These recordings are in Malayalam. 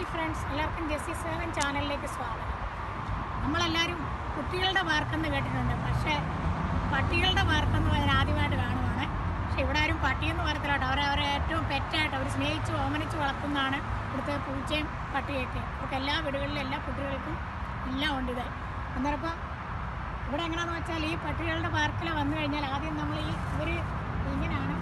ഹായ് ഫ്രണ്ട്സ് എല്ലാവർക്കും ജെസ്സി സേവൻ ചാനലിലേക്ക് സ്വാഗതം നമ്മളെല്ലാവരും കുട്ടികളുടെ പാർക്കെന്ന് കേട്ടിട്ടുണ്ട് പക്ഷേ പട്ടികളുടെ പാർക്കെന്ന് പറഞ്ഞാൽ ആദ്യമായിട്ട് കാണുവാണ് പക്ഷെ ഇവിടെ ആരും പട്ടിയെന്ന് പറയത്തില്ല കേട്ടോ അവരെ അവരെ ഏറ്റവും പെറ്റായിട്ട് അവർ സ്നേഹിച്ച് ഓമനിച്ച് വളർത്തുന്നതാണ് ഇവിടുത്തെ പൂച്ചയും പട്ടിയൊക്കെ അവർക്ക് എല്ലാ വീടുകളിലും എല്ലാ കുട്ടികൾക്കും എല്ലാം ഉണ്ട് ഇത് അന്നേരപ്പം ഇവിടെ എങ്ങനെയാണെന്ന് വെച്ചാൽ ഈ പട്ടികളുടെ പാർക്കിൽ വന്നു കഴിഞ്ഞാൽ ആദ്യം നമ്മൾ ഈ ഇവർ ഇങ്ങനെയാണ്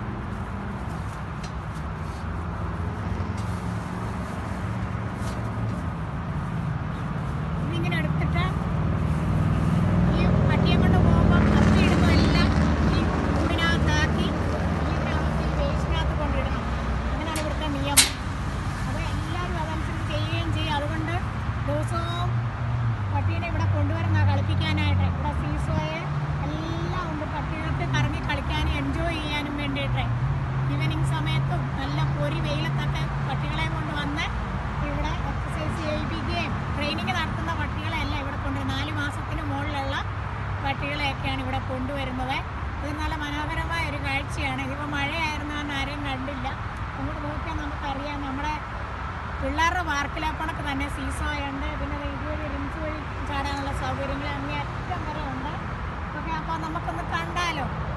ഇതിങ്ങനെ എടുത്തിട്ട് ഈ പട്ടിയെ കൊണ്ട് പോകുമ്പോൾ കത്തി ഇടുമ്പോൾ എല്ലാം ഈ കൂടിനകത്താക്കി ഇതിനകത്ത് ഈ വേസ്റ്റിനകത്ത് കൊണ്ടിടണം അങ്ങനെയാണ് ഇവിടുത്തെ നിയമം അത് എല്ലാവരും അതനുസരിച്ച് ചെയ്യുകയും ചെയ്യും അതുകൊണ്ട് ദിവസവും പട്ടീനെ ഇവിടെ കൊണ്ടുവരുന്ന കളിപ്പിക്കാനായിട്ട് ഇവിടെ സീസോയെ എല്ലാം ഉണ്ട് പട്ടികൾക്ക് കറങ്ങി കളിക്കാനും എൻജോയ് ചെയ്യാനും വേണ്ടിയിട്ട് ഈവനിങ് സമയത്തും നല്ല പൊരി വെയിലത്തൊക്കെ പട്ടികളെ കൊണ്ട് വന്ന് ഇവിടെ എക്സസൈസ് ചെയ്യിപ്പിക്കുകയും ട്രെയിനിങ് നടത്തുന്ന പട്ടികളെല്ലാം ഇവിടെ കൊണ്ട് നാല് മാസത്തിന് മുകളിലുള്ള പട്ടികളെയൊക്കെയാണ് ഇവിടെ കൊണ്ടുവരുന്നത് ഇത് നല്ല മനോഹരമായ ഒരു കാഴ്ചയാണ് ഇതിപ്പോൾ മഴയായിരുന്നു കാരണം ആരെയും കണ്ടില്ല അങ്ങോട്ട് നോക്കിയാൽ നമുക്കറിയാം നമ്മുടെ പിള്ളേരുടെ പാർക്കിലെ കണക്ക് തന്നെ സീസോയുണ്ട് പിന്നെ ദേ ഇതുവഴി റിംസ് വഴി ചാടാനുള്ള സൗകര്യങ്ങൾ അങ്ങേ അറ്റം വരെ ഉണ്ട് ഓക്കെ അപ്പോൾ നമുക്കൊന്ന് കണ്ടാലോ